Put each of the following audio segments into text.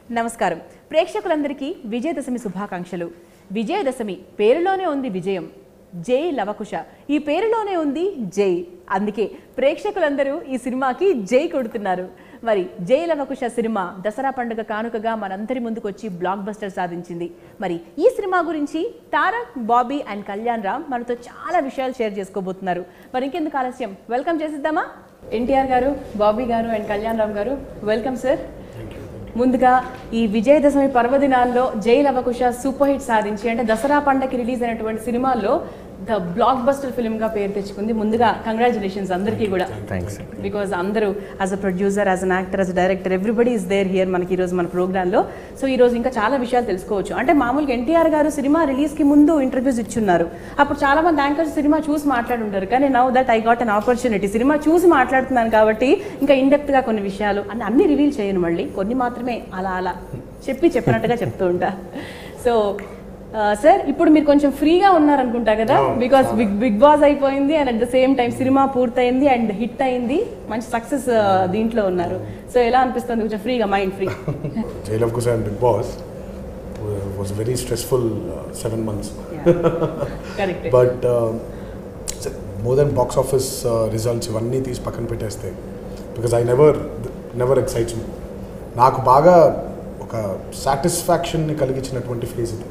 నమస్కారం ప్రేక్షకులందరికీ విజయదశమి శుభాకాంక్షలు విజయదశమి పేరులోనే ఉంది విజయం జై లవకుశ ఈ పేరులోనే ఉంది జై అందుకే ప్రేక్షకులందరూ ఈ సినిమాకి జై కొడుతున్నారు మరి జై లవకుశ సినిమా దసరా పండుగ కానుకగా మనందరి ముందుకు వచ్చి బ్లాక్ బస్టర్ సాధించింది మరి ఈ సినిమా గురించి తారక్ బాబీ అండ్ కళ్యాణ్ రామ్ మనతో చాలా విషయాలు షేర్ చేసుకోబోతున్నారు మరి ఇంకెందుకు ఆలస్యం వెల్కమ్ చేసిద్దామా ఎన్టీఆర్ గారు బాబీ గారు అండ్ కళ్యాణ్ రామ్ గారు వెల్కమ్ సార్ ముందుగా ఈ విజయదశమి పర్వదినాల్లో జై లవకుశ సూపర్ హిట్ సాధించి అంటే దసరా పండగకి రిలీజ్ అయినటువంటి సినిమాల్లో ద బ్లాక్ బస్టర్ ఫిల్మ్ గా పేరు తెచ్చుకుంది ముందుగా కంగ్రాచులేషన్స్ అందరికీ కూడా థ్యాంక్స్ బికాజ్ అందరూ as a producer as an actor as a director everybody is there here మనకి ఈరోజు మన ప్రోగ్రాంలో సో ఈ రోజు ఇంకా చాలా విషయాలు తెలుసుకోవచ్చు అంటే మామూలుగా ఎన్టీఆర్ గారు సినిమా రిలీజ్కి ముందు ఇంటర్వ్యూస్ ఇచ్చున్నారు అప్పుడు చాలా మంది యాంకర్స్ సినిమా చూసి మాట్లాడుంటారు కానీ now that I got an opportunity cinema చూసి మాట్లాడుతున్నాను కాబట్టి ఇంకా ఇండెప్త్గా కొన్ని విషయాలు అన్ని అన్ని రివీల్ చేయను మళ్ళీ కొన్ని మాత్రమే అలా అలా చెప్పి చెప్పినట్టుగా చెప్తూ ఉంటా సో సార్ ఇప్పుడు మీరు కొంచెం ఫ్రీగా ఉన్నారనుకుంటా కదా బికాస్ బిగ్ బిగ్ బాస్ అయిపోయింది and at the same time cinema పూర్తయింది అండ్ హిట్ అయింది మంచి సక్సెస్ దీంట్లో ఉన్నారు సో ఎలా అనిపిస్తుంది కొంచెం ఫ్రీగా mind free Jail of Kusa and Big Boss wa- was a very stressful uh, seven months. Correct But um, so more than box office uh, results ఇవన్నీ తీసి పక్కన పెట్టేస్తే because I never never excites me నాకు బాగా ఒక సాటిస్ఫాక్షన్ని కలిగించినటువంటి phase ఇది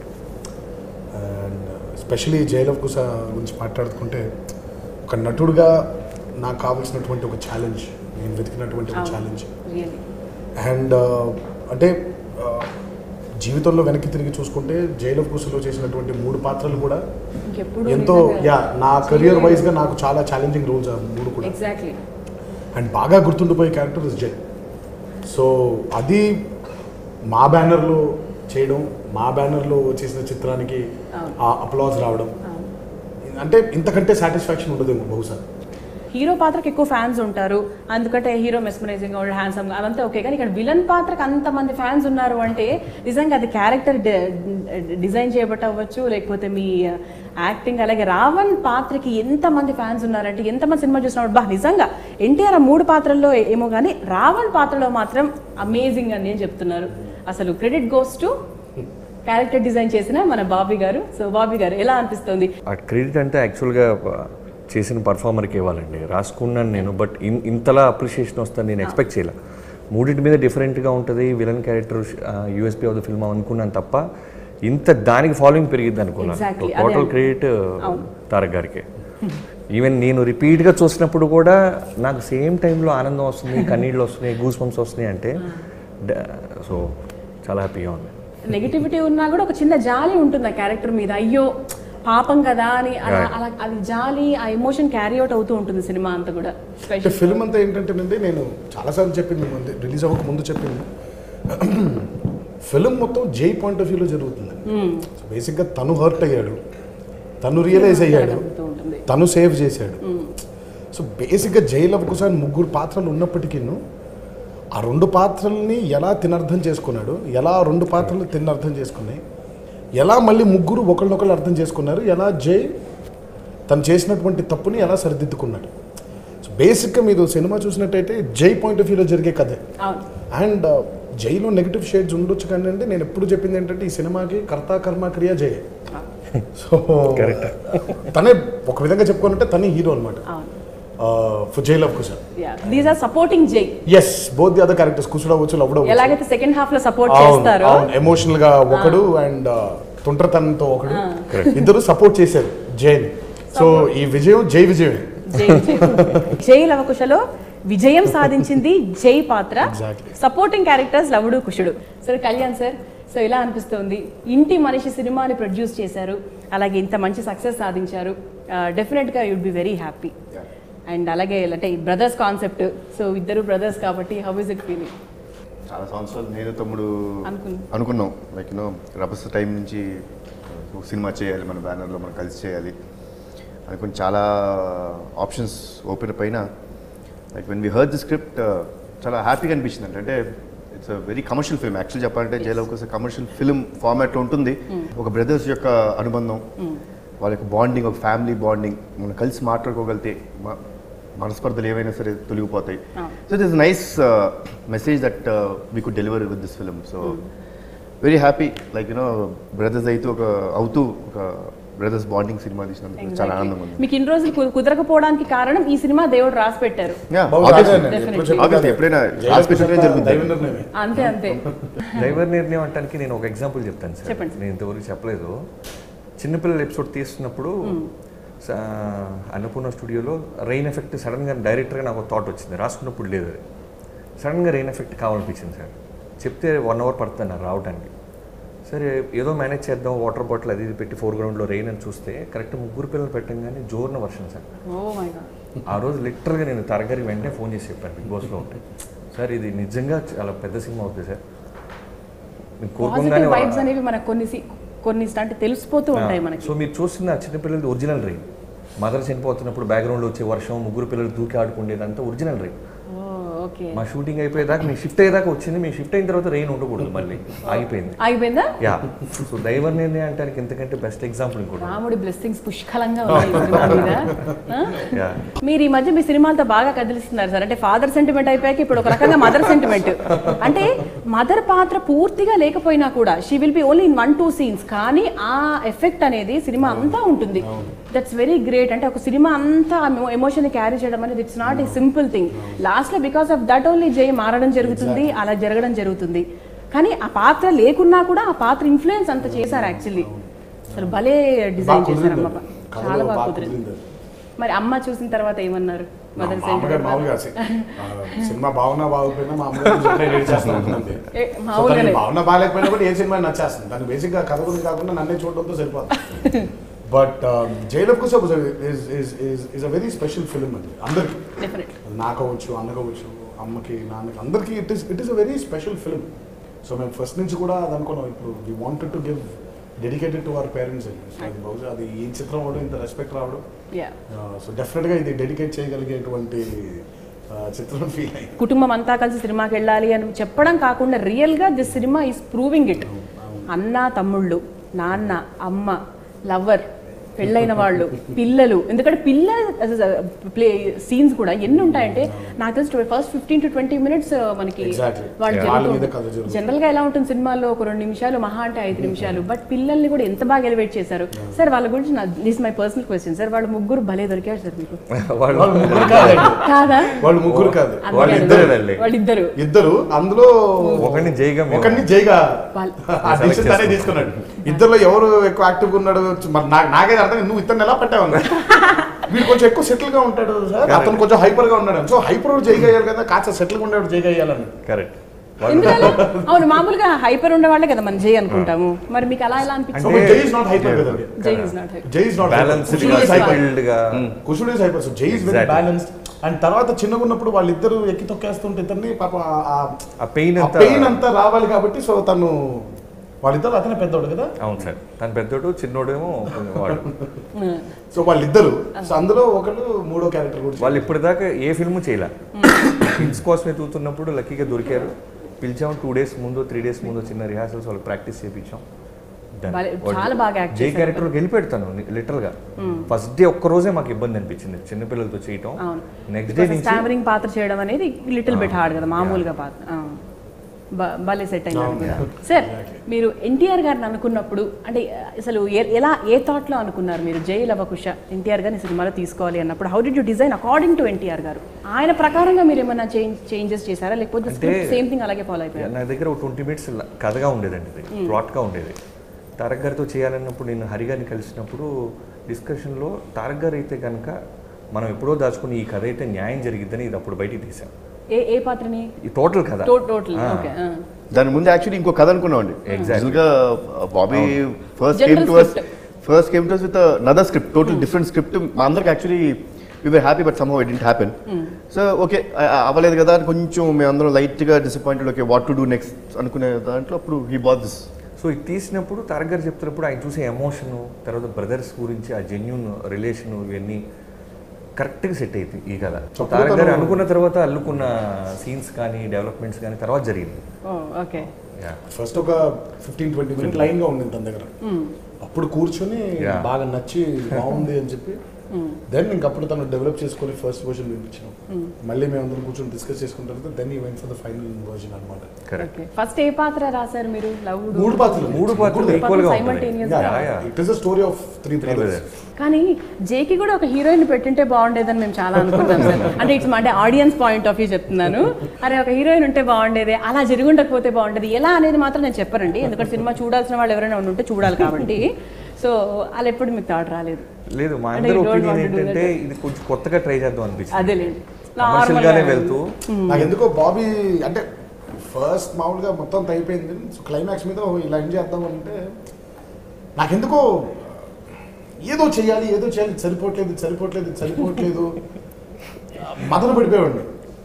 and especially Jai of Kusa గురించి మాట్లాడుకుంటే ఒక నటుడుగా నాకు కావాల్సినటువంటి ఒక ఛాలెంజ్ నేను వెతికినటువంటి ఒక ఛాలెంజ్ రియల్లీ అండ్ అంటే uh, జీవితంలో వెనక్కి తిరిగి చూసుకుంటే జైల్ ఆఫ్ కుసులో చేసినటువంటి మూడు పాత్రలు కూడా ఇంకెప్పుడు ఎంతో యా నా కెరియర్ వైజ్గా నాకు చాలా ఛాలెంజింగ్ రోల్స్ ఆ మూడు కూడా ఎగ్జాక్ట్లీ అండ్ బాగా గుర్తుండిపోయే క్యారెక్టర్ ఇస్ జై సో అది మా బ్యానర్లో చేయడం మా బ్యానర్లో చేసిన చిత్రానికి అవును. ఆ అప్లాజ్ రావడం అంటే ఇంతకంటే సాటిస్ఫాక్షన్ ఉండదేమో బహుశా హీరో పాత్రకి ఎక్కువ ఫ్యాన్స్ ఉంటారు అందుకంటే హీరో మెస్మరైజింగ్ హ్యాండ్సమ్ అదంతా ఓకే కానీ ఇక్కడ విలన్ పాత్రకి అంతమంది ఫ్యాన్స్ ఉన్నారు అంటే నిజంగా అది క్యారెక్టర్ డిజైన్ చేయబట్టి అవ్వచ్చు లేకపోతే మీ యాక్టింగ్ అలాగే రావణ్ పాత్రకి ఎంతమంది ఫ్యాన్స్ ఉన్నారంటే ఎంతమంది సినిమా చూసినప్పుడు బా నిజంగా ఎన్టీఆర్ ఆ మూడు పాత్రల్లో ఏమో కానీ రావణ్ పాత్రలో మాత్రం అమేజింగ్ అని నేను చెప్తున్నారు అసలు credit goes to character design చేసిన మన బాబీ గారు సో బాబీ గారు ఎలా అనిపిస్తుంది ఆ క్రెడిట్ అంటే యాక్చువల్గా చేసిన పర్ఫార్మర్కి ఇవ్వాలండి రాసుకున్నాను నేను బట్ ఇన్ ఇంతలా అప్రిషియేషన్ వస్తుంది నేను ఎక్స్పెక్ట్ చేయలే మూడింటి మీద డిఫరెంట్గా ఉంటుంది villain character USP of the film అనుకున్నాను తప్ప ఇంత దానికి ఫాలోయింగ్ పెరిగిద్ది అనుకున్నాను Exactly. టోటల్ అదే. క్రెడిట్ తారక్ గారికి ఈవెన్ నేను రిపీట్గా చూసినప్పుడు కూడా నాకు సేమ్ టైంలో ఆనందం వస్తుంది కన్నీళ్ళు వస్తున్నాయి గూస్ పంప్స్ వస్తున్నాయి అంటే సో చాలా హ్యాపీగా ఉంది నెగిటివిటీ ఉన్నా కూడా ఒక చిన్న జాలి ఉంటుంది ఆ క్యారెక్టర్ మీద అయ్యో పాపం కదా అని అలా Right. అలా అది జాలి ఆ ఎమోషన్ క్యారీ అవుట్ అవుతూ ఉంటుంది సినిమా అంతా కూడా అంటే స్పెషల్ ఫిల్మ్ అంతా ఏంటంటేనండి నేను చాలాసార్లు చెప్పింది ముందు రిలీజ్ అవ్వక ముందు చెప్పింది ఫిల్మ్ మొత్తం జై పాయింట్ ఆఫ్ వ్యూలో జరుగుతుంది సో బేసిక్గా తను హర్ట్ అయ్యాడు తను రియలైజ్ అయ్యాడు ఉంటుంది తను సేవ్ చేశాడు సో బేసిక్గా జైల్ అవకుసారి ముగ్గురు పాత్రలు ఉన్నప్పటికీ ఆ రెండు పాత్రల్ని ఎలా తినర్థం చేసుకున్నాడు ఎలా ఆ రెండు పాత్రలు తినర్థం చేసుకున్నాయి ఎలా మళ్ళీ ముగ్గురు ఒకళ్ళనొకళ్ళు అర్థం చేసుకున్నారు ఎలా జై తను చేసినటువంటి తప్పుని ఎలా సరిదిద్దుకున్నాడు సో బేసిక్గా మీరు సినిమా చూసినట్టయితే జై పాయింట్ ఆఫ్ వ్యూలో జరిగే కథే అవును అండ్ జైలో నెగిటివ్ షేడ్స్ ఉండొచ్చు కానీ అంటే నేను ఎప్పుడు చెప్పింది ఏంటంటే ఈ సినిమాకి కర్త కర్మ క్రియ జయ సో Correct. తనే ఒక విధంగా చెప్పుకోవాలంటే తనే హీరో అనమాట అవును for Jai Lava Kusa these are supporting Jai is both the other characters కుసుడవచ్చు లవ్డవచ్చు ఎలాగైతే సెకండ్ హాఫ్ లో సపోర్ట్ చేస్తారో ఎమోషనల్ గా ఒకడు అండ్ తుంటతనంతో ఒకడు ఇద్దరు సపోర్ట్ చేశారు జైన్ సో ఈ విజయం జై విజయమే జై జై. జై లవకుశలో విజయం సాధించింది జై పాత్ర Exactly. సపోర్టింగ్ క్యారెక్టర్స్ లవుడు కుషుడు సరే కళ్యాణ్ సార్ సో ఇలా అనిపిస్తుంది ఇంటి మనిషి సినిమాని ప్రొడ్యూస్ చేశారు అలాగే ఇంత మంచి సక్సెస్ సాధించారు డెఫినెట్గా you'd be very happy and అలాగే అంటే బ్రదర్స్ కాన్సెప్ట్ సో ఇద్దరు బ్రదర్స్ కాబట్టి హౌ ఇస్ ఇట్ ఫీలింగ్ చాలా సంవత్సరాలు నేను తమ్ముడు అనుకున్నాం. అనుకున్నాం లైక్ యూనో రభస టైం నుంచి ఒక సినిమా చేయాలి మన బ్యానర్లో మనం కలిసి చేయాలి అనుకుని చాలా ఆప్షన్స్ ఓపెన్ పైన like when we heard the script చాలా హ్యాపీగా అనిపించింది అంటే అంటే it's a very commercial film actual చెప్పాలంటే జైలవ్ కోసం కమర్షియల్ ఫిల్మ్ ఫార్మాట్లో ఉంటుంది ఒక బ్రదర్స్ యొక్క అనుబంధం వాళ్ళ యొక్క బాండింగ్ ఒక ఫ్యామిలీ బాండింగ్ మనం కలిసి మాట్లాడుకోగలితే మ- మనస్పర్ధలు ఏవైనా సరే తొలగిపోతాయి so this nice message that we could deliver with this film so very happy like you know brothers అయితే ఒక అవుతూ ఒక బ్రదర్స్ బాండింగ్ సినిమా తీసినందుకు చాలా ఆనందంగా ఉంది మీకు ఇన్ని రోజులు కు- కుదరకపోవడానికి కారణం ఈ సినిమా దేవుడు రాసి పెట్టారు Yeah, బాబు obviously. రాజా నేను ఎప్పుడు చెప్పాను Obviously, కదా. ఎప్పుడైనా జైలు hospital లోనే పుస్తకం జరుగుతుంది. దైవ నిర్ణయమే. అంతే అంతే దైవ నిర్ణయం అంటానికి నేను ఒక ఎగ్జాంపుల్ చెప్తాను సార్ చెప్పండి. నేను ఇంతవరకు చెప్పలేదు చిన్నపిల్లల ఎపిసోడ్ తీస్తున్నప్పుడు స- అన్నపూర్ణ స్టూడియోలో రెయిన్ ఎఫెక్ట్ సడన్గా డైరెక్టర్గా నాకు థాట్ వచ్చింది రాసుకున్నప్పుడు లేదు అది సడన్గా రెయిన్ ఎఫెక్ట్ కావాలనిపించింది సార్ చెప్తే వన్ అవర్ పడుతుంది నాకు రావడానికి సరే ఏదో మేనేజ్ చేద్దాం వాటర్ బాటిల్ అది ఇది పెట్టి ఫోర్ గ్రౌండ్లో రెయిన్ అని చూస్తే కరెక్ట్ ముగ్గురు పిల్లలు పెట్టంగానే జోరున వర్షం సార్ ఓ మై గాడ్ ఆ రోజు లిటరల్గా నేను తరగతి వెంటనే ఫోన్ చేసి చెప్పాను బిగ్ బాస్లో ఉంటే సార్ ఇది నిజంగా చాలా పెద్ద సినిమా అవుతుంది సార్ నేను పాజిటివ్ వైబ్స్ కోరుకుంగానే అనేవి మనకు కొన్ని సి- కొన్ని అంటే తెలిసిపోతూ ఉంటాయి మనకి సో మీరు చూస్తున్న ఆ చిన్నపిల్లలది ఒరిజినల్ రైన్ మదర్ చనిపోతున్నప్పుడు బ్యాక్గ్రౌండ్లో వచ్చే వర్షం ముగ్గురు పిల్లలు దూకి ఆడుకునేదంతా ఒరిజినల్ రైన్ ఓ ఓకే మా షూటింగ్ అయిపోయేదాకా మీ షిఫ్ట్ అయ్యేదాకా వచ్చింది మీ షిఫ్ట్ అయిన తర్వాత రెయిన్ ఉండకూడదు మళ్ళీ ఆగిపోయింది ఆగిపోయిందా యా సో దైవ నిర్ణయం అంటానికి ఇంతకంటే బెస్ట్ ఎగ్జాంపుల్ ఇంకోటి రాముడి బ్లెస్సింగ్స్ పుష్కలంగా ఉన్నాయి ఈ సినిమా మీద ఆ? యా మీరు ఈ మధ్య మీ సినిమాలతో బాగా కదిలిస్తున్నారు సార్ అంటే ఫాదర్ సెంటిమెంట్ అయిపోయాక ఇప్పుడు ఒక రకంగా మదర్ సెంటిమెంట్ అంటే మదర్ పాత్ర పూర్తిగా లేకపోయినా కూడా she will be only in one two scenes కానీ ఆ ఎఫెక్ట్ అనేది సినిమా అంతా ఉంటుంది దట్స్ వెరీ గ్రేట్ అంటే ఒక సినిమా అంతా ఎమోషన్ క్యారీ చేయడం అనేది it's not a simple thing last లో because of that only Jai మారడం జరుగుతుంది అలా జరగడం జరుగుతుంది కానీ ఆ పాత్ర లేకున్నా కూడా ఆ పాత్ర ఇన్ఫ్లుయెన్స్ అంత చేశారు యాక్చువల్లీ అసలు భలే డిజైన్ బాగా చేశారు కుదిరింది అమ్మ అది. చాలా కథలో బాగా బాగా కుదిరింది కుదిరింది అది. మరి అమ్మ చూసిన తర్వాత ఏమన్నారు మదర్ మా అమ్మగారు మామూలుగా సి- ఆ, సినిమా బాగున్నా బాగోకపోయినా మా అమ్మగారు చెప్పిన రెడీ చేస్తాను ఉంటుంది ఏ, మామూలుగానే. బాగున్నా బాగాలేకపోయినా కూడా ఏ సినిమా నచ్చేస్తుంది దానికి బేసిక్గా కథ గురించి కాకుండా నన్నే చూడడంతో సరిపోతుంది but Jai of కుసా is a very special film అది అందరికి డెఫినెట్ నాకు అవ్వచ్చు అన్నకవచ్చు అమ్మకి నాన్నకి అందరికి it is it is a very special film so మేము ఫస్ట్ నుంచి కూడా అది అనుకున్నాం ఇప్పుడు we wanted to give dedicated to our parents అని సో అది బహుశా అది ఈ చిత్రం అవడం ఇంత రెస్పెక్ట్ రావడం యా సో డెఫినెట్గా ఇది డెడికేట్ చేయగలిగేటువంటి ఆ, చిత్రం ఫీల్ అయింది కుటుంబం అంతా కలిసి సినిమాకి వెళ్ళాలి అని చెప్పడం కాకుండా రియల్ గా this cinema is proving it అన్న తమ్ముళ్ళు నాన్న అమ్మ లవ్వర్ పెళ్ళైన వాళ్ళు పిల్లలు ఎందుకంటే పిల్లల ప్లే సీన్స్ కూడా ఎన్ని ఉంటాయంటే నాకు తెలిసి first fifteen to twenty minutes మనకి Exactly. వాళ్ళు Yeah. వాళ్ళ మీద కథ జరుగుతుంది. జనరల్ గా ఎలా ఉంటుంది సినిమాలో ఒక రెండు నిమిషాలు మహా అంటే ఐదు నిమిషాలు బట్ పిల్లల్ని కూడా ఎంత బాగా ఎలివేట్ చేశారు సార్ వాళ్ళ గురించి this my personal question sir వాళ్ళు ముగ్గురు భలే దొరికారు సార్ మీకు వాళ్ళు వాళ్ళు ముగ్గురు కాదండి కాదా వాళ్ళు ముగ్గురు కాదు అందుకే వాళ్ళు అడుగుతున్నా. ఇద్దరే తల్లి. వాళ్ళిద్దరు ఇద్దరు అందులో ఒకరిని జైగా మేము- ఒకరిని జైగా వాళ్ళ- ఆ డిసిషన్ తనే తీసుకున్నాడు ఇద్దరులో ఎవరు ఎక్కువ యాక్టివ్గా ఉన్నాడు మరి నాకు నాకైతే అర్థం కాదు, నువ్వు ఇతను ఎలా పట్టావు వీడు కొంచెం ఎక్కువ సెటిల్ గా ఉంటాడు సార్ అతను కొంచెం హైపర్ గా ఉన్నాడు సో హైపర్ జైగా అయ్యాలి కదా కాస్త సెటిల్ గా ఉండేవాడు జైగా అయ్యాలని కరెక్ట్ ఎందుకలా అవును మామూలుగా హైపర్ ఉండే వాళ్ళే కదా మనం జై అనుకుంటాము మరి మీకు అలా ఎలా సో అనిపించింది జై ఇస్ నాట్ హైపర్ కదండి Jai is not hyper Jai is not balanced Kushal is fine. సైకిల్డ్ గా కుషుడు is hyper so Jai is very Exactly. Balanced and తర్వాత చిన్నగా ఉన్నప్పుడు వాళ్ళిద్దరు ఎక్కి తొక్కేస్తుంటే ఇతన్ని పాప ఆ పెయిన్ అంతా పెయిన్ అంతా రావాలి కాబట్టి సో తను వాళ్ళిద్దరు అతనే పెద్దోడు కదా అవును సార్ తన పెద్దోడు చిన్నోడేమో కొంచెం వాడు సో వాళ్ళిద్దరు సో అందులో ఒకళ్ళు మూడో క్యారెక్టర్ కూడా వాళ్ళు ఇప్పటిదాకా ఏ ఫిల్మ్ చేయలే హిల్స్ కోసం ఎదుగుతున్నప్పుడు లక్కీగా దొరికారు పిలిచాం టూ డేస్ ముందు త్రీ డేస్ ముందు చిన్న రిహార్సల్స్ వాళ్ళు ప్రాక్టీస్ చేయించాం Done. భలే- వాళ్ళు చాలా బాగా act జై చేశారు. క్యారెక్టర్ వెళ్ళిపెడతాను లిటరల్ గా ఫస్ట్ డే ఒక్క రోజే మాకు ఇబ్బంది అనిపించింది చిన్నపిల్లలతో చేయటం అవును నెక్స్ట్ డే నుంచి స్టామరింగ్ పాత్ర చేయడం అనేది లిటిల్ బిట్ హార్డ్ కదా మామూలుగా పాత్ర ఆ. బ- భలే సెట్ అయింది అవును. సార్ మీరు ఎన్టీఆర్ గారిని అనుకున్నప్పుడు అంటే అసలు ఎ- ఎలా ఏ థాట్ లో అనుకున్నారు మీరు జై లవకుశ ఎన్టీఆర్ గారిని సినిమాలో తీసుకోవాలి అన్నప్పుడు how did you design according to NTR గారు ఆయన ప్రకారంగా మీరు ఏమైనా చేంజ్ చేంజెస్ చేశారా లేకపోతే అంటే- సేమ్ థింగ్ అలాగే ఫాలో అయిపోయారు నా దగ్గర ఒక ట్వంటీ మినిట్స్ కథగా ఉండేదండి ఇది ప్లాట్గా ఉండేది తారక్ గారితో చేయాలన్నప్పుడు నేను హరి గారిని కలిసినప్పుడు డిస్కషన్లో తారక్ గారు అయితే కనుక మనం ఎప్పుడో దాచుకుని ఈ కథ అయితే న్యాయం జరిగిద్దని ఇది అప్పుడు బయటికి తీసాం ఏ ఏ పాత్రని ఈ టోటల్ కథ టోటల్ ఆ. ఓకే దాని ముందు యాక్చువల్లీ ఇంకో కథ అనుకున్నామండి Exactly. గా Bobby first General came to us script. First came to us with another script total different script మా అందరికి actually we were happy but somehow it didn't happen so okay అవ్వలేదు కదా అని కొంచెం మేమందరం లైట్గా disappointed okay what to do next అనుకునే దాంట్లో అప్పుడు హీ బాట్ దిస్ సో ఇది తీసినప్పుడు తారక్ గారు చెప్తున్నప్పుడు ఆయన చూసే ఎమోషను తర్వాత బ్రదర్స్ గురించి ఆ జెన్యున్ రిలేషన్ ఇవన్నీ కరెక్ట్గా సెట్ అయింది ఈ కథ సో అప్పుడు తారక్ గారు తను- అనుకున్న తర్వాత అల్లుకున్న సీన్స్ కానీ డెవలప్మెంట్స్ కానీ తర్వాత జరిగింది ఓకే Yeah. ఫస్ట్ ఒక ఫిఫ్టీన్ ట్వంటీ మినిట్ లైన్ గా ఉండింది తన దగ్గర అప్పుడు కూర్చొని Yeah. బాగా నచ్చి బాగుంది అని చెప్పి దెన్ ఇంకప్పుడు తను డెవలప్ చేసుకొని ఫస్ట్ వర్జన్ వినిపించాం మళ్ళీ మేము అందరం కూర్చొని డిస్కస్ చేసుకున్న తర్వాత then we went for the final version అనమాట కరెక్ట్ ఫస్ట్ ఏ పాత్ర రాశారు మీరు లవుడు మూడు పాత్రలు మూడు పాత్రలు పాత్రలు ఈక్వల్ గా simultaneous ఉంటాయి గా. Yeah, yeah. It is a story of three Three brothers brothers. కానీ జేకి కూడా ఒక హీరోయిన్ పెట్టింటే బాగుండేదని మేము చాలా అనుకుంటాం సార్ అంటే ఇట్స్ అంటే ఆడియన్స్ పాయింట్ ఆఫ్ వ్యూ చెప్తున్నాను అరే ఒక హీరోయిన్ ఉంటే బాగుండేది అలా జరిగి ఉండకపోతే బాగుండేది ఎలా అనేది మాత్రం నేను చెప్పరండి ఎందుకంటే సినిమా చూడాల్సిన వాళ్ళు ఎవరైనా ఉంటే చూడాలి కాబట్టి సో అలా ఎప్పుడు మీకు థాట్ రాలేదు లేదు మా అంటే అందరి you don't opinion want to do ఏంటంటే ఇది కొంచెం కొత్తగా ట్రై చేద్దాం అనిపించింది అదేలేండి కమర్షియల్ గానే వెళ్తూ నాకు ఎందుకో బాబీ అంటే ఫస్ట్ మామూలుగా మొత్తం అంతా అయిపోయింది సో క్లైమాక్స్ మీద ఓ ఇలా ఏం చేద్దాం అంటే నాకెందుకో ఏదో చేయాలి ఏదో చేయాలి ఇది సరిపోవట్లేదు ఇది సరిపోవట్లేదు ఇది సరిపోవట్లేదు మదన పడిపోయాడు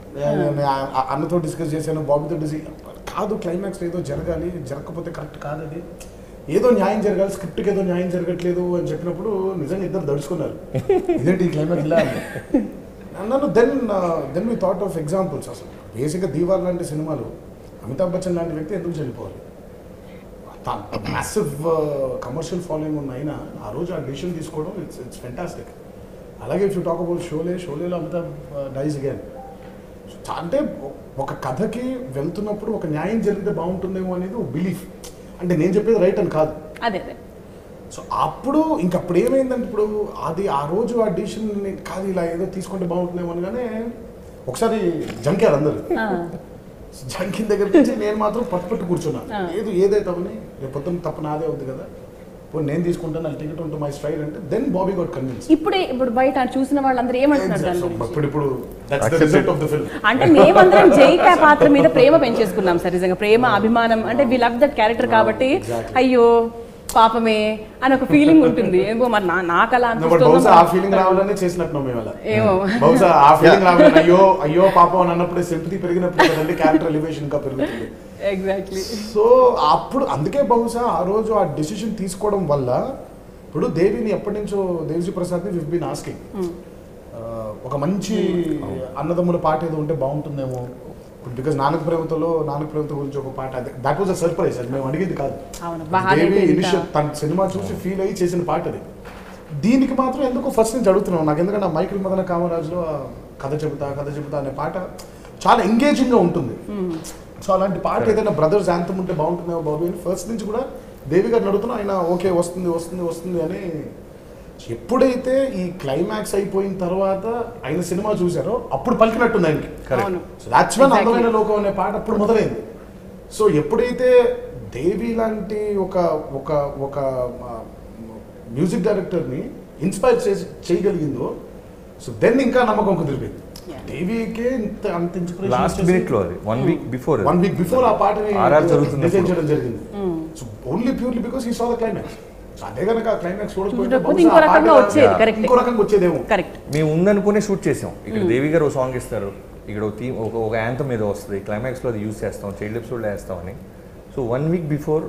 అన్నతో డిస్కస్ చేశాను బాబీతో డిస్కస్ కాదు క్లైమాక్స్ ఏదో జరగాలి జరగకపోతే కరెక్ట్ కాదు అది ఏదో న్యాయం జరగాలి స్క్రిప్ట్కి ఏదో న్యాయం జరగట్లేదు అని చెప్పినప్పుడు నిజంగా ఇద్దరు దడుచుకున్నారు ఇదేంటి ఈ క్లైమాక్స్ ఇలా అని. నన్ను then then we thought of examples అసలు బేసిక్గా దీవార్ లాంటి సినిమాలు అమితాబ్ బచ్చన్ లాంటి వ్యక్తి ఎందుకు చనిపోవాలి మ్యాసివ్ కమర్షియల్ ఫాలోయింగ్ ఉన్న అయినా ఆ రోజు ఆ డిసిషన్ తీసుకోవడం ఇట్స్ ఇట్స్ ఫెంటాస్టిక్ అలాగే if you talk about Sholay షోలేలో అమితాబ్ డైస్ అగైన్ అంటే ఒక కథకి వెళ్తున్నప్పుడు ఒక న్యాయం జరిగితే బాగుంటుందేమో అనేది ఒక బిలీఫ్ అంటే నేను చెప్పేది రైట్ అని కాదు అదే అదే సో అప్పుడు ఇంకప్పుడు ఏమైందంటే ఇప్పుడు అది ఆ రోజు ఆ డిసిషన్ కాదు ఇలా ఏదో తీసుకుంటే బాగుంటుందేమో అనగానే ఒకసారి జంకారు అందరు ఆ, జంకిన దగ్గరికి వచ్చి నేను మాత్రం పట్టు పట్టు కూర్చున్నా ఆ. ఏది ఏదైతే అవని రేపు పొద్దున్న తప్ప నాదే అవుతుంది కదా ఇప్పుడు నేను తీసుకుంటాను నా టికెట్ ఉంటుంది మై స్టైల్ అంటే దెన్ బాబీ గోట్ కన్విన్స్ ఇప్పుడే ఇప్పుడు బయట చూసిన వాళ్ళందరూ ఏమంటున్నారు దాని గురించి ఇప్పుడు ఇప్పుడు that's the Accepted. Result of the film అంటే మేమందరం జైకా పాత్ర మీద ప్రేమ పెంచేసుకున్నాం సార్ నిజంగా ప్రేమ అభిమానం అంటే వి లవ్ దట్ క్యారెక్టర్ కాబట్టి Exactly. అయ్యో పాపమే అని ఒక ఫీలింగ్ ఉంటుంది ఏమో మరి నా- నాకు అలా బట్ బహుశా ఆ అనిపిస్తుందో ఫీలింగ్ రావాలని చేసినట్టు మేము అలా ఏమో బహుశా ఆ ఫీలింగ్ రావాలని అయ్యో అయ్యో పాపం అని అన్నప్పుడే సింపతి పెరిగినప్పుడు కదండి క్యారెక్టర్ ఎలివేషన్ ఇంకా పెరుగుతుంది ఎగ్జాక్ట్లీ సో అప్పుడు అందుకే బహుశా ఆ రోజు ఆ డెసిషన్ తీసుకోవడం వల్ల ఇప్పుడు దేవిని ఎప్పటి నుంచో దేవిజీ ప్రసాద్ని వివ్ బీన్ ఆస్కింగ్ ఒక మంచి అన్నదమ్ముల పాట ఏదో ఉంటే బాగుంటుందేమో ఇప్పుడు బికాజ్ నానక ప్రేమతలో నానక ప్రేమత గురించి ఒక పాట దట్ వాజ్ అ సర్ప్రైజ్ అది మేము అడిగేది కాదు అవును బాగా దేవి అయితే ఇంకా- ఇనిషియల్ తన సినిమా చూసి ఫీల్ అయ్యి చేసిన పాట అది దీనికి మాత్రం ఎందుకో ఫస్ట్ నుంచి అడుగుతున్నాం నాకు ఎందుకంటే ఆ మైకిల్ మదన కామరాజులో ఆ కథ చెబుతా కథ చెబుతా అనే పాట చాలా ఎంగేజింగ్ గా ఉంటుంది సో అలాంటి పాట ఏదైనా బ్రదర్స్ యాంతం ఉంటే బాగుంటుందేమో బాబు అని ఫస్ట్ నుంచి కూడా దేవి గారిని అడుగుతున్నా ఆయన ఓకే వస్తుంది వస్తుంది వస్తుంది అని ఎప్పుడైతే ఈ క్లైమాక్స్ అయిపోయిన తర్వాత ఆయన సినిమా చూసారో అప్పుడు పలికినట్టుంది ఆయనకి అవును సో దాట్స్ వన్ Exactly. అందమైన లోకం అనే పాట అప్పుడు మొదలైంది సో ఎప్పుడైతే దేవి లాంటి ఒక ఒక ఒక మ్యూజిక్ డైరెక్టర్ని ఇన్స్పైర్ చేసి చేయగలిగిందో సో దెన్ ఇంకా నమ్మకం కుదిరిపోయింది Yeah. దేవికే ఇంత అంత లాస్ట్ మినిట్ లో అది one week before one week before ఆ పాటని RR జరుగుతున్నప్పుడు. డిజైన్ చేయడం జరిగింది సో ఓన్లీ ప్యూర్లీ బికాస్ ఈ సా ద క్లైమాక్స్ అదే కనుక ఆ క్లైమాక్స్ చూడకపోతే చూడకపోతే ఇంకో రకంగా వచ్చేది Yeah. కరెక్ట్ ఇంకో రకంగా వచ్చేదేమో కరెక్ట్ మేము ఉందనుకునే షూట్ చేసాం ఇక్కడ దేవి గారు ఒక సాంగ్ ఇస్తారు ఇక్కడ ఒక థీమ్ ఒక ఒక యాంతం మీద వస్తుంది క్లైమాక్స్ లో అది యూస్ చేస్తాం చైల్డ్ ఎపిసోడ్ వేస్తామని సో వన్ వీక్ బిఫోర్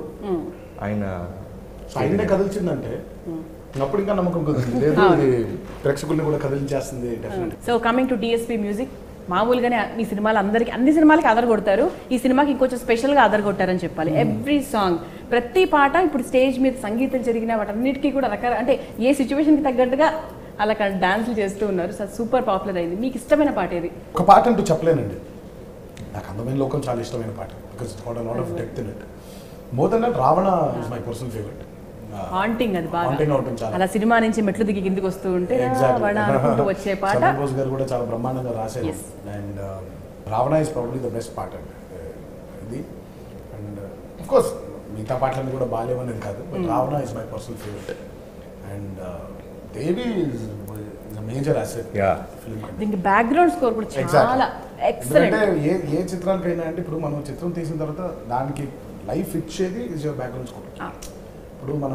ఆయన సో ఆయన్నే కదిలించిందంటే అప్పుడు ఇంకా నమ్మకం కుదిరింది లేదు అవును. ఇది ప్రేక్షకుల్ని కూడా కదిలించేస్తుంది definite so coming to DSP music మామూలుగానే మీ సినిమాలు అందరికి అన్ని సినిమాలకి అదర్ కొడతారు ఈ సినిమాకి ఇంకొంచెం స్పెషల్గా అదర్ కొట్టారని చెప్పాలి ఎవ్రీ సాంగ్ ప్రతి పాట ఇప్పుడు స్టేజ్ మీద సంగీతం జరిగిన వాటన్నిటికీ కూడా రకాల అంటే ఏ సిచ్యువేషన్కి తగ్గట్టుగా అలా డాన్సులు చేస్తూ ఉన్నారు సో సూపర్ పాపులర్ అయింది మీకు ఇష్టమైన పాట ఏది ఒక పాట అంటూ చెప్పలేనండి నాకు అందమైన లోకం చాలా ఇష్టమైన పాట because it's got lot of depth in it more then that Ravana is my personal favourite haunting అది బాగా Haunting అవుతుంది చాలా. అలా సినిమా నుంచి మెట్లు దిగి కిందికి వస్తూ ఉంటే వడ అనుకుంటూ వచ్చే పాట చంద్ర బోస్ గారు కూడా చాలా బ్రహ్మాండంగా రాశారు Yes. And Ravana is probably the best పాట అండి ఇది అండ్ అఫ్ కోర్స్ మిగతా పాటలన్నీ కూడా బాగాలేవనేది కాదు but Ravana is my personal favourite and Devi is major asset Yeah. Film దీనికి బ్యాక్గ్రౌండ్ స్కోర్ కూడా చాలా ఎక్సలెంట్ ఎందుకంటే ఏ ఏ చిత్రానికైనా అంటే ఇప్పుడు మనం చిత్రం తీసిన తర్వాత దానికి లైఫ్ ఇచ్చేది ఇస్ యువర్ బ్యాక్గ్రౌండ్ స్కోర్ ఇప్పుడు మనం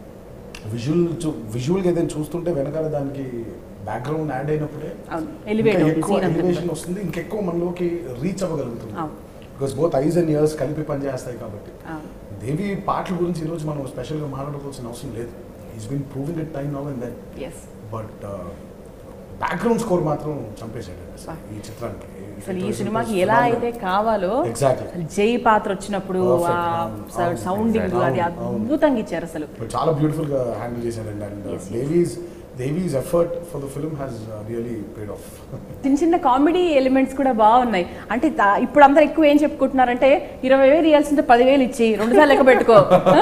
విజువల్ చూ విజువల్గా ఏదైనా చూస్తుంటే వెనకాల దానికి బ్యాక్గ్రౌండ్ యాడ్ అయినప్పుడే అవును ఎలివేట్ ఇంకా అవుతుంది ఎక్కువ సీన్ ఎలివేషన్ అంతా వస్తుంది ఇంకెక్కువ మనలోకి రీచ్ అవ్వగలుగుతుంది అవును. Because both eyes and ears కలిపి పనిచేస్తాయి కాబట్టి అవును. దేవి పాటల గురించి ఈరోజు మనం స్పెషల్గా మాట్లాడుకోవాల్సిన అవసరం లేదు is been proving it time now and then yes but background score మాత్రం చంపేశాడు అసలు ఈ చిత్రానికి అసలు ఈ సినిమాకి ఎలా అయితే కావాలో Exactly. అసలు జై పాత్ర వచ్చినప్పుడు Perfect. ఆ అవును, అవును, సౌండింగ్ exactly. అది అవును, అవును. అద్భుతంగా ఇచ్చారు అసలు ఇప్పుడు చాలా బ్యూటిఫుల్ గా హ్యాండిల్ చేశారండి and Yes, yes. Devi's Devi's effort for the film has really paid off చిన్న చిన్న కామెడీ ఎలిమెంట్స్ కూడా బాగున్నాయి అంటే తా- ఇప్పుడు అందరు ఎక్కువ ఏం చెప్పుకుంటున్నారంటే ఇరవై వేలు ఇవ్వాల్సింటే పదివేలు ఇచ్చి రెండు సార్లు లెక్క పెట్టుకో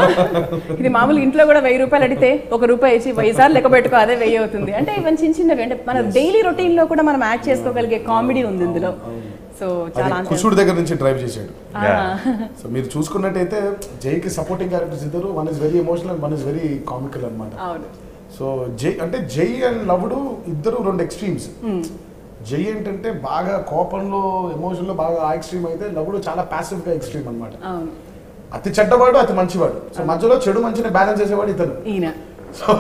ఇది మామూలు ఇంట్లో కూడా వెయ్యి రూపాయలు అడిగితే ఒక రూపాయి ఇచ్చి వెయ్యి సార్లు లెక్క పెట్టుకో అదే వెయ్యి అవుతుంది అంటే ఇవన్నీ చిన్న చిన్నవి అంటే మన డైలీ రొటీన్ లో కూడా మనం యాడ్ చేసుకోగలిగే కామెడీ ఉంది ఇందులో సో చాలా అది కుషుడు దగ్గర నుంచి డ్రైవ్ చేశాడు ఆ, సో మీరు చూసుకున్నట్టయితే జైకి సపోర్టింగ్ క్యారెక్టర్స్ ఇద్దరు one is very emotional one is very comical అన్నమాట అవును సో జై అంటే జై అండ్ లవుడు ఇద్దరు రెండు ఎక్స్ట్రీమ్స్ జై ఏంటంటే బాగా కోపంలో ఎమోషన్లో బాగా ఆ ఎక్స్ట్రీమ్ అయితే లవుడు చాలా passive గా ఎక్స్ట్రీమ్ అన్నమాట అవును అతి చెడ్డవాడు అతి మంచివాడు సో మధ్యలో చెడు మంచిని బ్యాలెన్స్ చేసేవాడు ఇతను ఈయన సో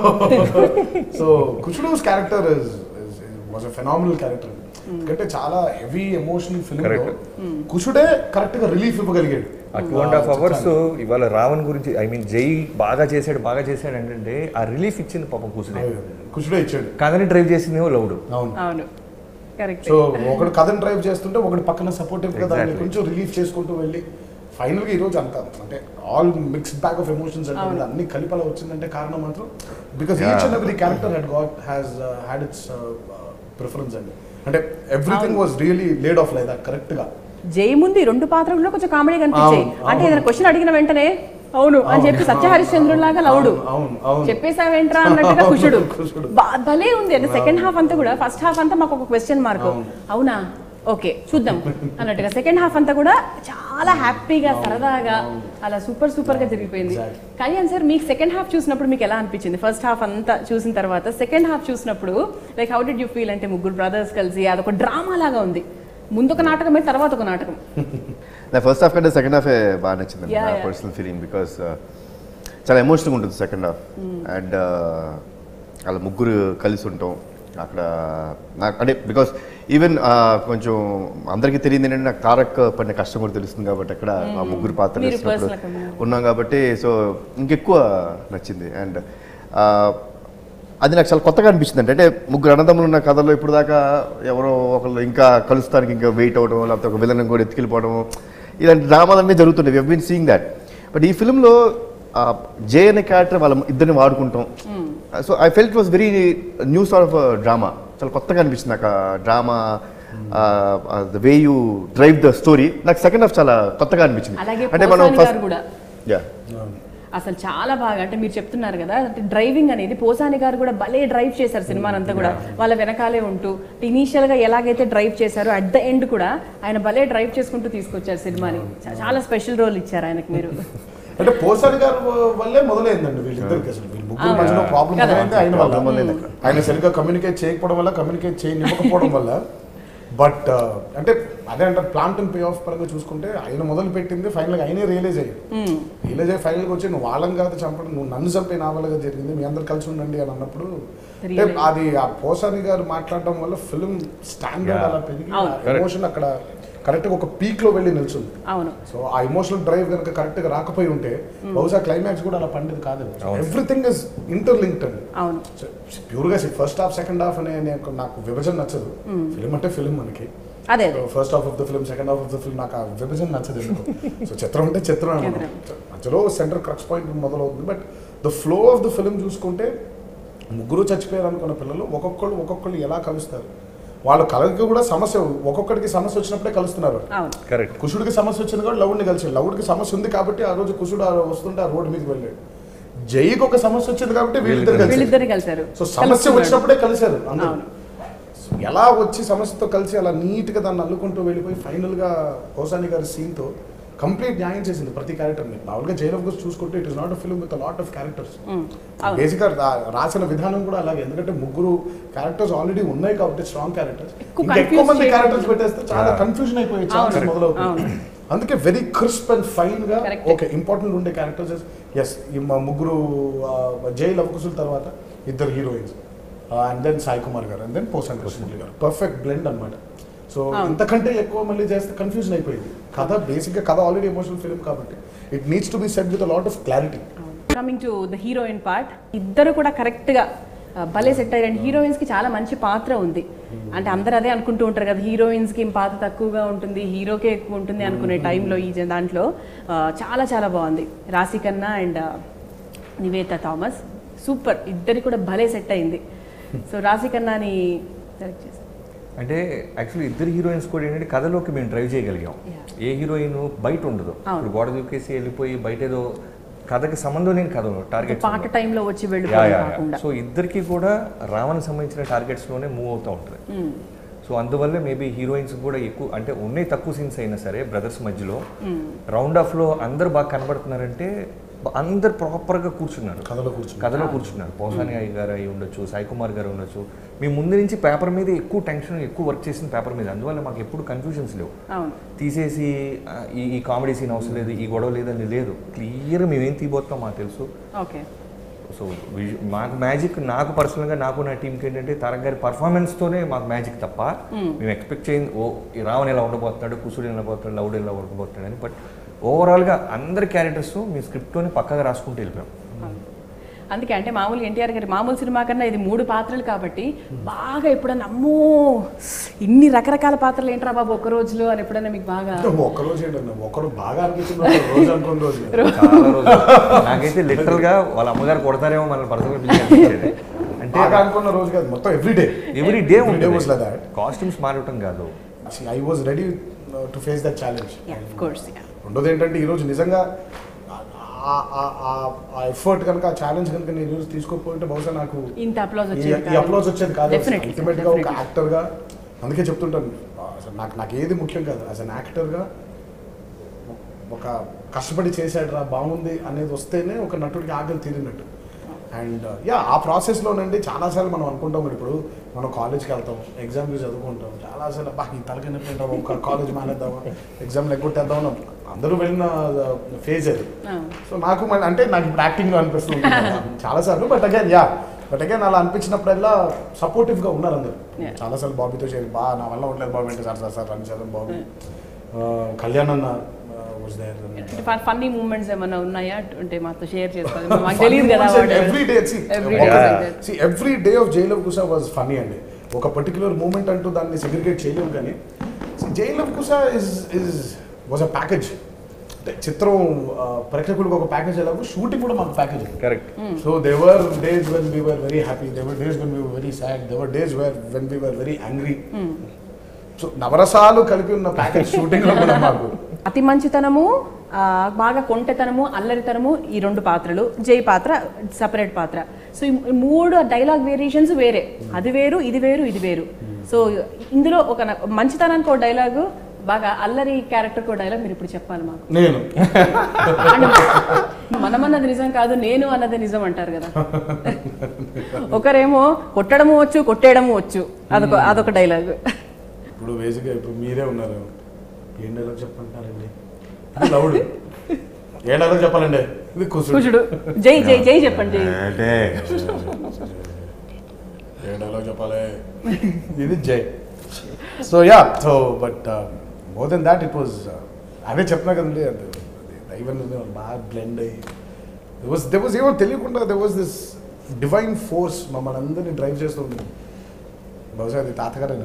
సో కుషుడుస్ character was a phenomenal character ఎందుకంటే చాలా హెవీ ఎమోషనల్ ఫిల్మ్ లో Correct. కుషుడే కరెక్ట్ గా రిలీఫ్ ఇవ్వగలిగాడు ఆ టూ అండ్ హాఫ్ అవర్స్ ఇవాళ రావణ్ గురించి ఐ మీన్ జై బాగా చేశాడు బాగా చేశాడు అంటే ఆ రిలీఫ్ ఇచ్చింది పాపం కూసుడే కుషుడే ఇచ్చాడు కాదని డ్రైవ్ చేసిందేమో లౌడ్ అవును అవును కరెక్ట్ సో ఒకడు కథను డ్రైవ్ చేస్తుంటే ఒకటి పక్కన సపోర్టివ్ గా దాన్ని Exactly. కొంచెం రిలీఫ్ చేసుకుంటూ వెళ్ళి ఫైనల్ గా ఈ రోజు అంత అంటే all mixed bag of emotions అంటే అవును. అన్ని కలిపి అలా వచ్చిందంటే కారణం మాత్రం because Yeah. Each and every character head got has had its preference అండి అంటే everything was really laid off like that correct గా జై ముందు ఈ రెండు పాత్రల్లో కొంచెం కామెడీ కనిపించాయి అవును, అంటే అవును. ఏదైనా క్వశ్చన్ అడిగిన వెంటనే అవును అని చెప్పి సత్య హరిశ్చంద్రుడు లాగా లవుడు అవును అవును చెప్పేసావేంట్రా అన్నట్టుగా కుషుడు కుషుడు. బా- భలే ఉంది అంటే సెకండ్ హాఫ్ అంతా కూడా ఫస్ట్ హాఫ్ అంతా మాకు ఒక క్వశ్చన్ మార్క్ అవును. అవునా ఓకే చూద్దాం అన్నట్టుగా సెకండ్ హాఫ్ అంతా కూడా చాలా హ్యాపీగా సరదాగా అలా సూపర్ సూపర్ గా జరిగిపోయింది Exactly. కళ్యాణ్ సార్ మీకు సెకండ్ హాఫ్ చూసినప్పుడు మీకు ఎలా అనిపించింది ఫస్ట్ హాఫ్ అంతా చూసిన తర్వాత సెకండ్ హాఫ్ చూసినప్పుడు like how did you feel అంటే ముగ్గురు బ్రదర్స్ కలిసి అదొక డ్రామా లాగా ఉంది ముందు ఒక నాటకం అయితే తర్వాత ఒక నాటకం నా ఫస్ట్ హాఫ్ కంటే సెకండ్ హాఫే బాగా నచ్చింది Yeah, నా yeah. పర్సనల్ ఫీలింగ్ బికాస్ చాలా ఎమోషనల్గా ఉంటుంది సెకండ్ హాఫ్ అండ్ వాళ్ళ ముగ్గురు కలిసి ఉంటాం అక్కడ నాకు అంటే బికాస్ ఈవెన్ కొంచెం అందరికీ తెలియదు ఏంటంటే నాకు తారక్ పడిన కష్టం కూడా తెలుస్తుంది కాబట్టి అక్కడ ఆ ముగ్గురు పాత్రలు మీరు వేసినప్పుడు personal గా ఉన్నారు. ఉన్నాం కాబట్టి సో ఇంకెక్కువ నచ్చింది అండ్ అది నాకు చాలా కొత్తగా అనిపించింది అంటే ముగ్గురు అన్నదమ్ములు ఉన్న కథలో ఇప్పుడు దాకా ఎవరో ఒకళ్ళు ఇంకా కలుస్తానికి ఇంకా వెయిట్ అవ్వడం లేకపోతే ఒక విలన్ కూడా ఎత్తుకెళ్ళిపోవడం ఇలాంటి డ్రామాలన్నీ జరుగుతుండే we been seeing that but ఈ ఫిల్మ్లో జే అనే క్యారెక్టర్ వాళ్ళ ఇద్దరిని వాడుకుంటాం so I felt was very new sort of drama చాలా కొత్తగా అనిపించింది నాకు drama the way you drive the story నాకు సెకండ్ హాఫ్ చాలా కొత్తగా అనిపించింది అలాగే అంటే మనం పోసాని ఫస్ట్ గారు కూడా యా అసలు చాలా బాగా అంటే మీరు చెప్తున్నారు కదా అంటే డ్రైవింగ్ అనేది పోసాని గారు కూడా భలే డ్రైవ్ చేశారు సినిమానంతా కూడా వాళ్ళ వెనకాలే ఉంటూ ఇనీషియల్ గా ఎలాగైతే డ్రైవ్ చేశారో అట్ ద ఎండ్ కూడా ఆయన భలే డ్రైవ్ చేసుకుంటూ తీసుకొచ్చారు సినిమాని చా- చాలా స్పెషల్ రోల్ ఇచ్చారు ఆయనకు మీరు అంటే పోసారి గారు వల్లే మొదలైందండి వీళ్ళిద్దరికి అసలు వీళ్ళ ముగ్గురు మధ్యలో ప్రాబ్లం కదా. మొదలైంది ఆయన Problem వల్ల వల్లే. ఆయన సరిగ్గా కమ్యూనికేట్ చేయకపోవడం వల్ల కమ్యూనికేట్ చేయనివ్వకపోవడం వల్ల బట్ అంటే అదే అంటే ప్లాంట్ అండ్ పే ఆఫ్ పరంగా చూసుకుంటే ఆయన మొదలు పెట్టింది ఫైనల్గా ఆయనే రియలైజ్ అయ్యాడు రియలైజ్ అయ్యి ఫైనల్గా వచ్చి నువ్వు వాళ్ళని కాదు చంపడం నువ్వు నన్ను చంపే నా వల్లగా జరిగింది మీ అందరు కలిసి ఉండండి అని అన్నప్పుడు అంటే Really? అది ఆ పోసాని గారు మాట్లాడడం వల్ల ఫిల్మ్ స్టాండర్డ్ Yeah. అలా పెరిగి అవును. ఎమోషన్ అక్కడ కరెక్ట్గా ఒక పీక్ లో వెళ్ళి నిల్చుంది అవును సో ఆ ఎమోషనల్ డ్రైవ్ కనుక కరెక్ట్ గా రాకపోయి ఉంటే బహుశా క్లైమాక్స్ కూడా అలా పండేది కాదు ఎవ్రీథింగ్ ఇస్ ఇంటర్లింక్డ్ అండి అవును ప్యూర్ గా ఫస్ట్ హాఫ్ సెకండ్ హాఫ్ అనే నాకు- నాకు విభజన నచ్చదు ఫిల్మ్ అంటే ఫిల్మ్ మనకి అదే అదే first half of the film second half of the film నాకు ఆ విభజన నచ్చదు ఎందుకు సో చిత్రం అంటే చిత్రం అన్నమాట. మధ్యలో సెంటర్ క్రక్స్ పాయింట్ మొదలవుతుంది but the flow of the film చూసుకుంటే ముగ్గురు చచ్చిపోయారు అనుకున్న పిల్లలు ఒక్కొక్కళ్ళు ఒక్కొక్కళ్ళు ఎలా కలుస్తారు వాళ్ళ కలకి కూడా సమస్య ఒక్కొక్కడికి సమస్య వచ్చినప్పుడే కలుస్తున్నారు అవును కరెక్ట్ కుషుడికి సమస్య వచ్చింది కూడా లవుడిని కలిసాడు లవుడికి సమస్య ఉంది కాబట్టి ఆ రోజు కుషుడు ఆ వస్తుంటే ఆ రోడ్డు మీదకి వెళ్ళాడు జైకి ఒక సమస్య వచ్చింది కాబట్టి వీళ్ళిద్దరు కలిసి వీళ్ళిద్దరు కలిసారు సో సమస్య కలుస్తున్నాడు. వచ్చినప్పుడే కలిశారు అందరూ అవును. సో ఎలా వచ్చి సమస్యతో కలిసి అలా నీట్గా దాన్ని అల్లుకుంటూ వెళ్ళిపోయి ఫైనల్గా హోసాని గారి సీన్తో కంప్లీట్ న్యాయం చేసింది ప్రతి క్యారెక్టర్ని మామూలుగా జైన్ ఆఫ్ చూసుకుంటే it is not a film with lot of characters um, అవును బేసిక్గా రాసిన విధానం కూడా అలాగే ఎందుకంటే ముగ్గురు క్యారెక్టర్స్ ఆల్రెడీ ఉన్నాయి కాబట్టి స్ట్రాంగ్ క్యారెక్టర్స్ ఎక్కువ ఇంకా ఎక్కువ confuse మంది చేయడం. క్యారెక్టర్స్ పెట్టేస్తే చాలా Yeah. కన్ఫ్యూజన్ అయిపోయే ఛాన్సెస్ అవును. మొదలవుతుంది అవును. అందుకే వెరీ క్రిస్ప్ అండ్ ఫైన్ గా Correct. ఓకే ఇంపార్టెంట్ ఉండే క్యారెక్టర్స్ ఎస్ ఈ మా ముగ్గురు జై లవకుశుల తర్వాత ఇద్దరు heroines and then Sai Kumar గారు అండ్ దెన్ పోసన్ కృష్ణమూర్తి గారు పర్ఫెక్ట్ బ్లెండ్ అన్నమాట సో అవును. ఇంతకంటే ఎక్కువ మళ్ళీ చేస్తే కన్ఫ్యూజన్ అయిపోయింది కథ బేసిక్ గా కథ ఆల్రెడీ ఎమోషనల్ ఫిల్మ్ కాబట్టి it needs to be set with lot of clarity coming to the heroine part ఇద్దరు కూడా కరెక్ట్గా భలే సెట్ అయ్యారు అండ్ హీరోయిన్స్కి చాలా మంచి పాత్ర ఉంది అంటే అందరు అదే అనుకుంటూ ఉంటారు కదా హీరోయిన్స్కి పాత్ర తక్కువగా ఉంటుంది హీరోకే ఎక్కువ ఉంటుంది అనుకునే టైంలో ఈ జ- దాంట్లో ఆ, చాలా చాలా బాగుంది రాశి కన్నా అండ్ నివేత థామస్ సూపర్ ఇద్దరి కూడా భలే సెట్ అయింది సో రాశికన్నాని సెలెక్ట్ చేశారు అంటే యాక్చువల్లీ ఇద్దరు హీరోయిన్స్ కూడా ఏంటంటే కథలోకి మేము డ్రైవ్ చేయగలిగాం Yeah. ఏ హీరోయిన్ బయట ఉండదు అవును. ఇప్పుడు గోడ దూకేసి వెళ్ళిపోయి బయట ఏదో కథకి సంబంధం లేని కథ టార్గెట్ పాట టైంలో వచ్చి వెళ్ళిపోవడం కాకుండా సో ఇద్దరికి కూడా రావణ్ సంబంధించిన టార్గెట్స్లోనే మూవ్ అవుతూ ఉంటుంది మ్మ్. సో అందువల్ల మేబీ హీరోయిన్స్ కూడా ఎక్కువ అంటే ఉన్నాయి తక్కువ సీన్స్ అయినా సరే బ్రదర్స్ మధ్యలో రౌండ్ ఆఫ్లో అందరు బాగా కనబడుతున్నారంటే బ- అందరు ప్రాపర్గా కూర్చున్నారు కథలో కూర్చున్నారు. కథలో కూర్చున్నారు పోసాని అయ్య గారు అయి ఉండొచ్చు సాయి కుమార్ గారు ఉండొచ్చు మేము ముందు నుంచి పేపర్ మీద ఎక్కువ టెన్షన్ ఎక్కువ వర్క్ చేసిన పేపర్ మీద అందువల్ల మాకు ఎప్పుడు కన్ఫ్యూజన్స్ లేవు అవును తీసేసి ఆ, ఈ ఈ కామెడీ సీన్ అవసరం లేదు ఈ గొడవ లేదని లేదు క్లియర్ మేమేం తీయబోతాం మాకు తెలుసు ఓకే సో విజు- మాకు మ్యాజిక్ నాకు పర్సనల్గా నాకు నా టీంకి ఏంటంటే తారక్ గారి పర్ఫార్మెన్స్తోనే మాకు మ్యాజిక్ తప్ప మేము ఎక్స్పెక్ట్ చేయింది ఓ ఈ రావణ్ ఎలా ఉండబోతున్నాడు కుసుడు ఎలా పోతున్నాడు లౌడ్ ఎలా ఉండబోతున్నాడు అని బట్ ఓవరాల్గా అందరి క్యారెక్టర్స్ మీ స్క్రిప్ట్లోనే పక్కగా రాసుకుంటూ వెళ్ళిపోయాం అందుకే అంటే మామూలు ఎన్టీఆర్ గారి మామూలు సినిమా కన్నా ఇది మూడు పాత్రలు కాబట్టి బాగా ఎప్పుడన్నా అమ్మో ఇన్ని రకరకాల పాత్రలు ఏంట్రా బాబు ఒక్క రోజులో అని ఎప్పుడైనా మీకు బాగా ఒక్క రోజు ఏంటన్నా ఒకరు బాగా అనిపించింది ఒక రోజు అనుకున్న రోజు చాలా రోజులు నాకైతే లిటరల్గా వాళ్ళ అమ్మగారు కొడతారేమో మన పర్సనల్ అనిపించేది అంటే బాగా అనుకున్న రోజు కాదు మొత్తం every day every day Every day was like that. Costumes మారటం కాదు I was ready to face that challenge of course రెండోది ఏంటంటే ఈరోజు నిజంగా ఆ- ఆ- ఆ- ఆ ఎఫర్ట్ కనుక ఆ ఛాలెంజ్ కనుక నేను ఈరోజు తీసుకోకపోతే బహుశా నాకు ఇంత అప్లాజ్ ఈ- వచ్చేది ఈ కాదు. అప్లోజ్ వచ్చేది కాదు Definitely, అల్టిమేట్ గా ఒక definitely. యాక్టర్ గా అందుకే చెప్తుంటాను అసలు నాకు నాకు ఏది ముఖ్యం కాదు యాజ్ అన్ యాక్టర్ గా ఒక కష్టపడి చేశాడు రా బాగుంది అనేది వస్తేనే ఒక నటుడికి ఆకలి తీరినట్టు అండ్ యా ఆ ప్రాసెస్లోనండి చాలాసార్లు మనం అనుకుంటాం మరి ఇప్పుడు మనం కాలేజ్కి వెళ్తాం ఎగ్జామ్కి చదువుకుంటాం చాలాసార్లు అబ్బా ఈ తలకి నొప్పి ఏంటో ఒక కాలేజ్ మానేద్దాం ఎగ్జామ్ ఎగ్గొట్టేద్దాం అని అందరూ వెళ్ళిన ఫేజ్ అది ఆ. సో నాకు మళ్ళీ అంటే నాకు ఇప్పుడు యాక్టింగ్ అనిపిస్తుంది చాలాసార్లు but again yeah but again అలా అనిపించినప్పుడల్లా సపోర్టివ్గా ఉన్నారు అందరు Yeah. చాలాసార్లు బాబీతో చేరి బా నా వల్ల ఉండలేదు బాబు అంటే సార్ సార్ సార్ రన్ చేద్దాం బాబు కళ్యాణ్ అన్న వాజ్ దేర్ ఫన్నీ మూమెంట్స్ ఏమైనా ఉన్నాయా అంటే మాతో షేర్ చేసుకోవాలి మాకు తెలియదు కదా every day Every day like that. Every day of జైల్ ఆఫ్ కుసా వాజ్ ఫనీ అండి ఒక పర్టికులర్ మూమెంట్ అంటూ దాన్ని సెగ్రిగేట్ చేయలేము కానీ జైల్ of కుసా is is was a package అంటే చిత్రం ఆ, ప్రేక్షకులకు ఒక ప్యాకేజ్ ఎలాగో షూటింగ్ కూడా మాకు package correct so there were days when we were very happy there were days when we very sad there were days where when we were very angry so నవరసాలు కలిపి ఉన్న ప్యాకేజ్ షూటింగ్ లో కూడా మాకు అతి మంచితనము ఆ, బాగా కొంటెతనము అల్లరితనము ఈ రెండు పాత్రలు జై పాత్ర సపరేట్ పాత్ర సో ఈ మూడు డైలాగ్ వేరియేషన్స్ వేరే అది వేరు ఇది వేరు ఇది వేరు సో ఇందులో ఒక న- మంచితనానికి ఒక డైలాగు బాగా అల్లరి క్యారెక్టర్ ఒక డైలాగ్ మీరు ఇప్పుడు చెప్పాలి మాకు నేను అంటే మనమన్నది నిజం కాదు నేను అన్నది నిజం అంటారు కదా ఒకరేమో కొట్టడము వచ్చు కొట్టేయడము వచ్చు అదొక అదొక డైలాగ్ ఇప్పుడు బేసిక్గా ఇప్పుడు మీరే ఉన్నారు ఏం డైలాగ్ చెప్పంటారండి ఇది లౌడ్ ఏ డైలాగ్ చెప్పాలండి ఇది కుసుడు కుజుడు జై జై జై చెప్పండి జై అంటే ఏ డైలాగ్ చెప్పాలి ఇది Jai so yeah so but more then that it was అదే చెప్తున్నా కదండి అది దైవం బాగా బ్లెండ్ అయ్యి దే వాజ్ దే వాజ్ ఏమో తెలియకుండా they was this divine force మమ్మల్ని అందరినీ డ్రైవ్ చేస్తుంది బహుశా అది తాతగారేనా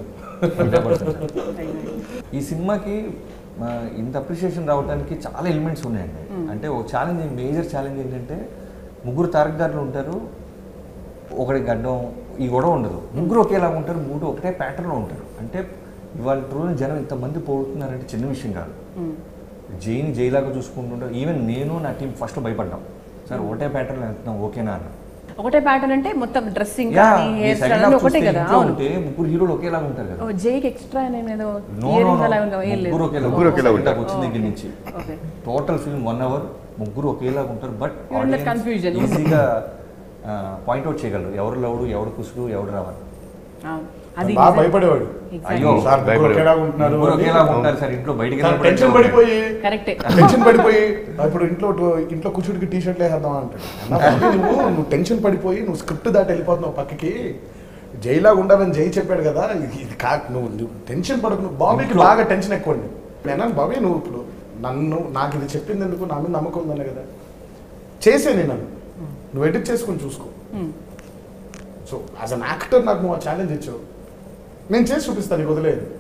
ఈ సినిమాకి ఆ, ఇంత అప్రిషియేషన్ రావడానికి చాలా ఎలిమెంట్స్ ఉన్నాయండి అంటే ఒక ఛాలెంజ్ మేజర్ ఛాలెంజ్ ఏంటంటే ముగ్గురు తారకదారులు ఉంటారు ఒకటి గడ్డం ఈ గొడవ ఉండదు ముగ్గురు ఒకేలాగా ఉంటారు మూడు ఒకటే ప్యాటర్న్లో ఉంటారు అంటే ఇవాళ రోజున జనం ఇంతమంది పోతున్నారంటే చిన్న విషయం కాదు జైని జైలాగా చూసుకుంటుంటారు ఈవెన్ నేను నా టీం ఫస్ట్ భయపడ్డాం సార్ ఒకటే ప్యాటర్న్ వెళ్తున్నాం ఓకేనా అన్న ఒకటే ప్యాటర్న్ అంటే మొత్తం డ్రెస్సింగ్ యా కానీ ఈ హెయిర్ second స్టైల్ half అన్ని ఒకటే చూస్తే కదా ఇంట్లో అవును ఉంటే ముగ్గురు హీరోలు ఒకేలాగా ఉంటారు కదా ఓ, జైకి ఎక్స్ట్రా నేను ఏదో No, ear no, rings no. అలా ఇంకా ఏం లేదు ముగ్గురు ఒకేలా ముగ్గురు ఒకేలా ఉంటారు. ఉంటారు. వచ్చిన దగ్గర నుంచి okay total film one hour ముగ్గురు ఒకేలాగా ఉంటారు but You're in that confusion. ఈజీగా పాయింట్అవుట్ చేయగలరు ఎవరు లవుడు ఎవడు కుసుడు ఎవడు రావాలి అవును అది బాగా నిజం. భయపడేవాడు Exactly. అయ్యో సార్ ముగ్గురు భయపడేవాడు. ఒకేలాగా ఉంటున్నారు ముగ్గురు అని. ఒకేలాగా ఉంటారు సార్ ఇంట్లో బయటికి సార్ వెళ్ళినప్పుడు టెన్షన్ ఎట్లా పడిపోయి కరెక్టే టెన్షన్ పడిపోయి ఇప్పుడు ఇంట్లో ఇంట్లో కూర్చుడికి టీ షర్ట్లు వేసేద్దాం అంటాడు అన్న బాబు, నువ్వు నువ్వు టెన్షన్ పడిపోయి నువ్వు స్క్రిప్ట్ దాటి వెళ్ళిపోతున్నావు పక్కకి జైలాగా ఉండాలని జై చెప్పాడు కదా ఇది ఇది కా నువ్వు నువ్వు టెన్షన్ పడకు నువ్వు బాబీకి ఇంట్లో- బాగా టెన్షన్ ఎక్కువ అండి నేను బాబీ నువ్వు ఇప్పుడు నన్ను నాకు ఇది చెప్పింది ఎందుకు నా మీద నమ్మకం ఉందనే కదా చేసే నేను నన్ను నువ్వు ఎడిట్ చేసుకొని చూసుకో Hmm. So as an actor నాకు నువ్వు ఆ ఛాలెంజ్ ఇచ్చావు నేను చేసి చూపిస్తాను నీకు వదిలేదు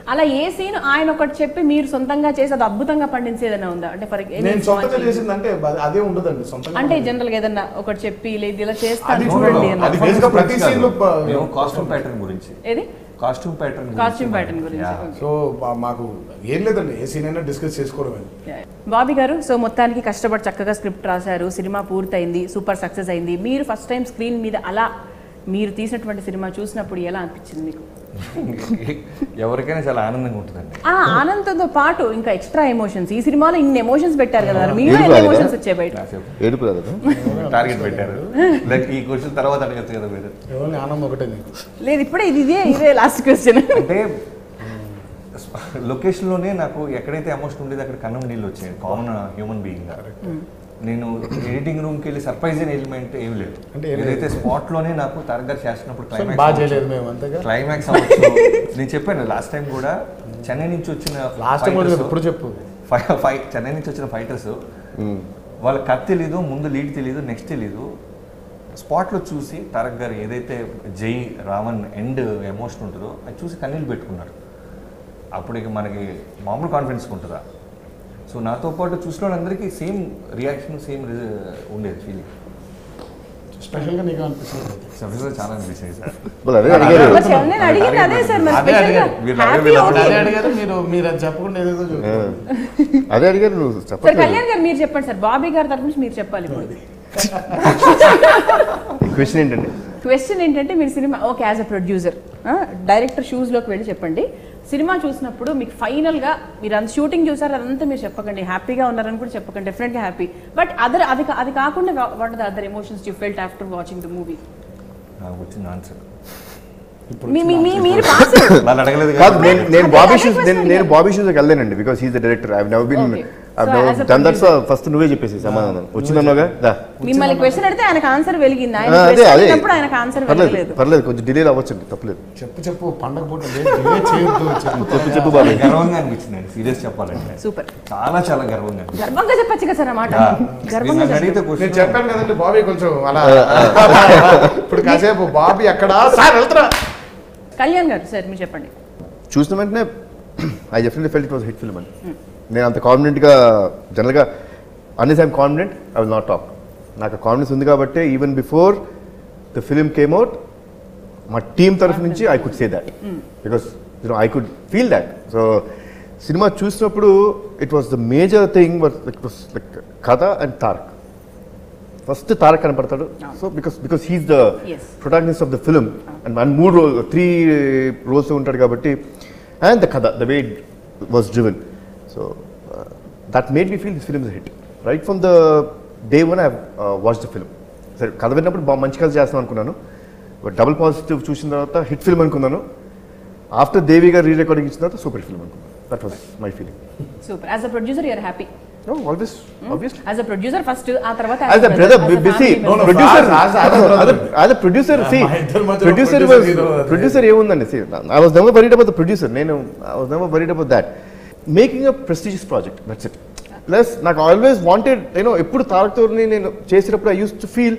అలా ఏ సీన్ ఆయన ఒకటి చెప్పి మీరు సొంతంగా చేసి అది అద్భుతంగా పండించి ఏదైనా ఉందా అంటే ఫర్ నేను సొంతంగా చేసిందంటే అది- అదే ఉండదండి సొంతంగా అంటే జనరల్ గా ఏదన్నా ఒకటి చెప్పి లేదు ఇలా చేస్తాను అది చూడండి చూడండి. అన్న అది బేసిక్గా ప్రతి scene లో ప- మేము కాస్ట్యూమ్ ప్యాటర్న్ గురించి ఏది కాస్ట్యూమ్ ప్యాటర్న్ కాస్ట్యూమ్ ప్యాటర్న్ గురించి సో మా- మాకు ఏం లేదండి ఏ సీన్ అయినా డిస్కస్ చేసుకోవడమే బాబీ గారు సో మొత్తానికి కష్టపడి చక్కగా స్క్రిప్ట్ రాశారు సినిమా పూర్తయింది సూపర్ సక్సెస్ అయింది మీరు ఫస్ట్ టైం స్క్రీన్ మీద అలా మీరు తీసినటువంటి సినిమా చూసినప్పుడు ఎలా అనిపించింది మీకు ఎవరికైనా చాలా ఆనందంగా ఉంటుందండి ఆ ఆనందంతో పాటు ఇంకా ఎక్స్ట్రా ఎమోషన్స్ ఈ సినిమాలో ఇన్ని ఎమోషన్స్ పెట్టారు కదా మీరు ఏం ఎన్ని కాలేదా? ఎమోషన్స్ వచ్చాయి బయట కాసేపు ఏడుపు రాదు టార్గెట్ పెట్టారు లైక్ ఈ క్వశ్చన్ తర్వాత అడగచ్చు కదా మీరు ఎవరిని ఆనందం ఒకటే నీకు లేదు ఇప్పుడే ఇది ఇదే ఇదే లాస్ట్ క్వశ్చన్ అంటే లొకేషన్లోనే నాకు ఎక్కడైతే ఎమోషన్ ఉండేది అక్కడ కన్నం నీళ్ళు వచ్చాయి కామన్ హ్యూమన్ బీయింగ్ నేను ఎడిటింగ్ రూమ్కి వెళ్ళి సర్ప్రైజ్ అయిన ఎలిమెంట్ ఏం లేదు అంటే ఏం ఏదైతే స్పాట్లోనే నాకు తరగతి చేస్తున్నప్పుడు బాగా క్లైమాక్స్ చేయలేదు మేము అంతేగా క్లైమాక్స్ అవ్వచ్చు నేను చెప్పాను లాస్ట్ టైం కూడా చెన్నై నుంచి వచ్చిన లాస్ట్ టైం fighters- ఇప్పుడు చెప్పు ఫై ఫై చెన్నై నుంచి వచ్చిన ఫైటర్స్ వాళ్ళ కథ తెలీదు ముందు లీడ్ తెలీదు నెక్స్ట్ తెలీదు స్పాట్లో చూసి తారక్ గారు ఏదైతే జై రావణ్ ఎండ్ ఎమోషన్ ఉంటుందో అది చూసి కన్నీళ్ళు పెట్టుకున్నారు అప్పుడు ఇక మనకి మామూలు కాన్ఫిడెన్స్ ఉంటుందా సో నాతో పాటు చూసిన వాళ్ళందరికీ సేమ్ రియాక్షన్ సేమ్ ఉండేది ఫీలింగ్ స్పెషల్గా నీకు అనిపిస్తుంది సఫీసర్ చాలా అనిపించింది సార్ వాళ్ళు అదే అడిగారు మరి నేను అడిగింది అదే సార్ మరి అదే స్పెషల్ గా అడిగారు. మీరు హ్యాపీ అడగలేదు. ఓకే అదే అడిగారు మీరు మీరు అది చెప్పకుండా ఏదేదో ఆ, చెప్తారు అదే అడిగారు నువ్వు సార్ చెప్పట్లేదు కళ్యాణ్ గారు మీరు చెప్పండి సార్ బాబీ గారి తరఫు నుంచి మీరు చెప్పాలి ఇప్పుడు క్వశ్చన్ ఏంటండి క్వశ్చన్ ఏంటంటే మీరు సినిమా okay as a producer director షూస్లోకి వెళ్ళి చెప్పండి సినిమా చూసినప్పుడు మీకు ఫైనల్గా మీరు అంత షూటింగ్ చూసారు అదంతా మీరు చెప్పకండి హ్యాపీగా ఉన్నారని కూడా చెప్పకండి డెఫినెట్గా హ్యాపీ బట్ అదర్ అది కా- అది కాకుండా what the other emotions you felt after watching the movie నాకు వచ్చిన ఆన్సర్ మీ మీ మీ- మీరు పాస్ వాళ్ళు అడగలేదు కాదు కదా. నేను నేను అదే- బాబీ అదే షూస్ question నేను నేను అడిగాను. బాబీ షూస్కి వెళ్ళానండి because he's the director I never been Okay. I So, as a done that producer- first నువ్వే చెప్పేసి సమాధానం వచ్చిందన్నావుగా దా మిమ్మల్ని క్వశ్చన్ అడిగితే ఆయనకు ఆన్సర్ వెలిగింది ఆయన ఆ, అదే question అదే అడిగినప్పుడు ఆయనకు ఆన్సర్ పర్లేదు వెలగలేదు పర్లేదు కొంచెం డిలే అవ్వచ్చండి తప్పలేదు చెప్పు చెప్పు పండగ పూట లేదు, delay చేయొద్దు చెప్పు చెప్పు చెప్పు బాబీ గర్వంగా అనిపించింది సీరియస్ చెప్పాలంటే సూపర్ చాలా చాలా గర్వంగా అనిపించింది గర్వంగా చెప్పచ్చు కదా సార్ ఆ మాట Yeah. మీరు గర్వంగా నన్ను అడిగితే చెప్పచ్చు. నేను question చెప్పాను కదండి బాబీ కొంచెం అలా ఇప్పుడు కాసేపు బాబీ అక్కడ సార్ వెళ్తున్నా కళ్యాణ్ గారు సార్ మీరు చెప్పండి చూసిన వెంటనే I definitely felt it was hit film అని నేను అంత కాన్ఫిడెంట్గా జనరల్గా అన్ని I'm confident I will not talk నాకు కాన్ఫిడెన్స్ ఉంది కాబట్టి even before the film came out మా టీం తరఫు నుంచి I could say that because you know I could feel that so సినిమా చూసినప్పుడు it was the major thing it was like కథ అండ్ తారక్ ఫస్ట్ తారక్ కనపడతాడు so because because he's the Yes. Protagonist of the film and one మూడు role three roles ఉంటాడు కాబట్టి and the కథ the way was driven so that made me feel this film hit right from the day one I watch the film సరే కథ విన్నప్పుడు బాగా మంచి కథ చేస్తాం అనుకున్నాను బట్ డబుల్ పాజిటివ్ చూసిన తర్వాత హిట్ ఫిల్మ్ అనుకున్నాను ఆఫ్టర్ దేవి గారు రీ రికార్డింగ్ ఇచ్చిన తర్వాత సూపర్ ఫిల్మ్ అనుకున్నాను that was my feeling super as a producer you are happy always obviously as a producer first ఆ తర్వాత As a brother, busy. No, no, producer, as- as- as a brother. as a producer, see, మా ఇద్దరి మధ్యలో producer producer was, hero అది. producer ఏముందండి see, I was never worried about the producer, నేను I was never worried about that. Making a prestigious project, that's it. Plus నాకు always wanted నేను ఎప్పుడు తారక్తోని నేను చేసినప్పుడు ఐ యూస్ టు ఫీల్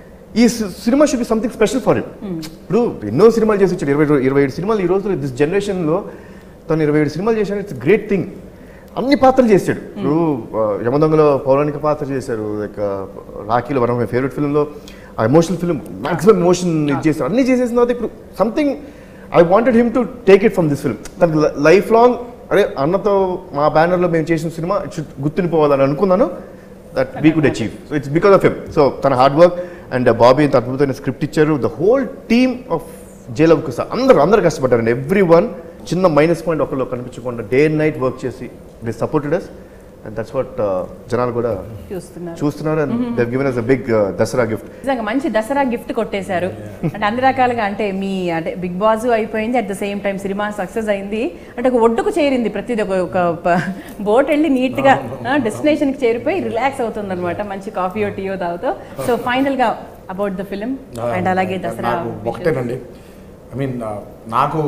ఈ సినిమా should be something special for him ఇప్పుడు ఎన్నో సినిమాలు చేసి వచ్చాడు ఇరవై ఇరవై ఏడు సినిమాలు ఈ రోజు దిస్ జనరేషన్లో తను ఇరవై ఏడు సినిమాలు చేశాడు ఇట్స్ గ్రేట్ థింగ్ అన్ని పాత్రలు చేశాడు ఇప్పుడు ఆ, యమదొంగలో పౌరాణిక పాత్ర చేశారు లైక్ రాఖీలో వన్ ఆఫ్ మై ఫేవరెట్ ఫిల్మ్లో ఆ ఎమోషనల్ ఫిల్మ్ మాక్సిమం ఎమోషన్ ఇది చేశారు అన్ని చేసేసిన తర్వాత ఇప్పుడు something I wanted him to take it from this film తనకు లైఫ్ లాంగ్ అరే అన్నతో మా బ్యానర్లో మేము చేసిన సినిమా ఇట్ షుడ్ గుర్తుండిపోవాలని అనుకున్నాను that we could achieve so it's because of him so తన హార్డ్ వర్క్ అండ్ బాబీ ఇంత అద్భుతమైన స్క్రిప్ట్ ఇచ్చారు the whole team of Jai Lava Kusa అందరూ అందరూ కష్టపడ్డారండి ఎవ్రీ వన్ చిన్న మైనస్ పాయింట్ ఒకళ్ళు కనిపించకుండా డే అండ్ నైట్ వర్క్ చేసి they supported us and that's what జనాలు కూడా చూస్తున్నారు చూస్తున్నారు and they given us a big Dasara gift నిజంగా మంచి దసరా గిఫ్ట్ కొట్టేశారు అంటే అన్ని రకాలుగా అంటే మీ అంటే బిగ్ బాస్ అయిపోయింది అట్ ద సేమ్ టైం సినిమా సక్సెస్ అయింది అంటే ఒక ఒడ్డుకు చేరింది ప్రతిది ఒక ఒక బోట్ వెళ్ళి నీట్ గా డెస్టినేషన్ కి చేరిపోయి రిలాక్స్ అవుతుంది అనమాట మంచి కాఫీయో టీయో తాగుతూ సో ఫైనల్ గా అబౌట్ ద ఫిలిం అండ్ అలాగే దసరా నాకు ఒకటేనండి ఐ మీన్ నాకు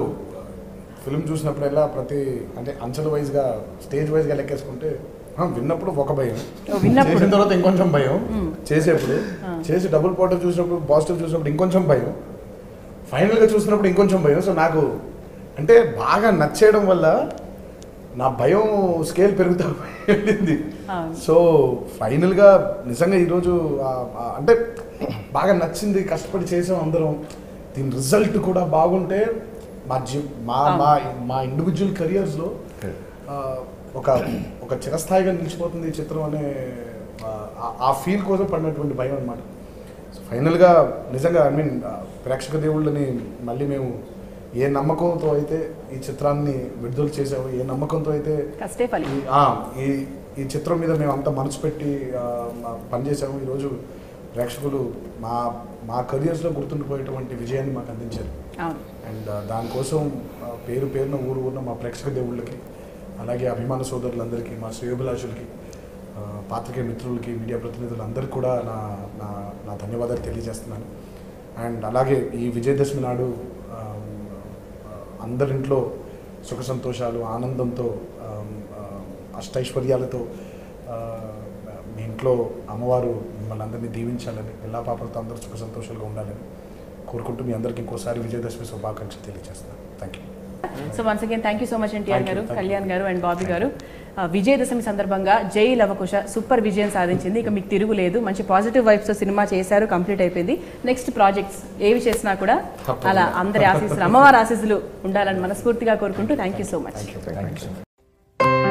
ఫిల్మ్ చూసినప్పుడల్లా ప్రతి అంటే అంచెల వైజ్గా స్టేజ్ వైజ్గా లెక్కేసుకుంటే ఆ, విన్నప్పుడు ఒక భయం ఓ, విన్నప్పుడు. చేసిన తర్వాత ఇంకొంచెం భయం చేసేప్పుడు చేసి డబుల్ పాటర్ చూసినప్పుడు పాజిటివ్ చూసినప్పుడు ఇంకొంచెం భయం ఫైనల్గా చూసినప్పుడు ఇంకొంచెం భయం సో నాకు అంటే బాగా నచ్చేయడం వల్ల నా భయం స్కేల్ పెరుగుతా వెళ్ళింది అవును. సో ఫైనల్గా నిజంగా ఈరోజు ఆ- ఆ అంటే బాగా నచ్చింది కష్టపడి చేసాం అందరం దీని రిజల్ట్ కూడా బాగుంటే మా జీ మా మా మా ఇండివిజువల్ కెరియర్స్లో ఒక ఒక చిరస్థాయిగా నిలిచిపోతుంది ఈ చిత్రం అనే ఆ- ఆ ఫీల్ కోసం పడినటువంటి భయం అనమాట సో ఫైనల్గా నిజంగా ఐ మీన్ ప్రేక్షక దేవుళ్ళని మళ్ళీ మేము ఏ నమ్మకంతో అయితే ఈ చిత్రాన్ని విడుదల చేసామో ఏ నమ్మకంతో అయితే కష్టే ఫలి ఈ- ఆ, ఈ ఈ చిత్రం మీద మేము అంత మనసు పెట్టి ఆ, మా- పనిచేసాము ఈరోజు ప్రేక్షకులు మా మా కెరియర్స్లో గుర్తుండిపోయేటువంటి విజయాన్ని మాకు అందించారు అవును అండ్ దానికోసం ఆ, పేరు పేరున ఊరు ఊరిన మా ప్రేక్షక దేవుళ్ళకి అలాగే అభిమాన సోదరులందరికీ మా శ్రేయోభిలాషులకి ఆ, పాత్రికేయ మిత్రులకి మీడియా ప్రతినిధులందరికీ కూడా నా నా నా ధన్యవాదాలు తెలియజేస్తున్నాను అండ్ అలాగే ఈ విజయదశమి నాడు ఆ, ఆ, అందరింట్లో సుఖ సంతోషాలు ఆనందంతో ఆ, ఆ, అష్టైశ్వర్యాలతో ఆ, మీ ఇంట్లో అమ్మవారు మిమ్మల్ని అందరినీ దీవించాలని పిల్లా పాపలతో అందరూ సుఖ సంతోషాలుగా ఉండాలని కోరుకుంటూ మీ అందరికీ ఇంకోసారి విజయదశమి శుభాకాంక్షలు తెలియజేస్తున్నాను thank you so once again thank you so much NTR Thank you, గారు thank you. కళ్యాణ్ గారు అండ్ బాబీ గారు ఆ, విజయదశమి సందర్భంగా జై లవకుశ సూపర్ విజయం సాధించింది ఇక మీకు తిరుగులేదు మంచి పాజిటివ్ వైబ్స్తో సినిమా చేశారు కంప్లీట్ అయిపోయింది నెక్స్ట్ ప్రాజెక్ట్స్ ఏవి చేసినా కూడా అలా అందరి ఆశీస్సులు అమ్మవారి ఆశీస్సులు ఉండాలని మనస్ఫూర్తిగా కోరుకుంటూ thank you so much thank you thank you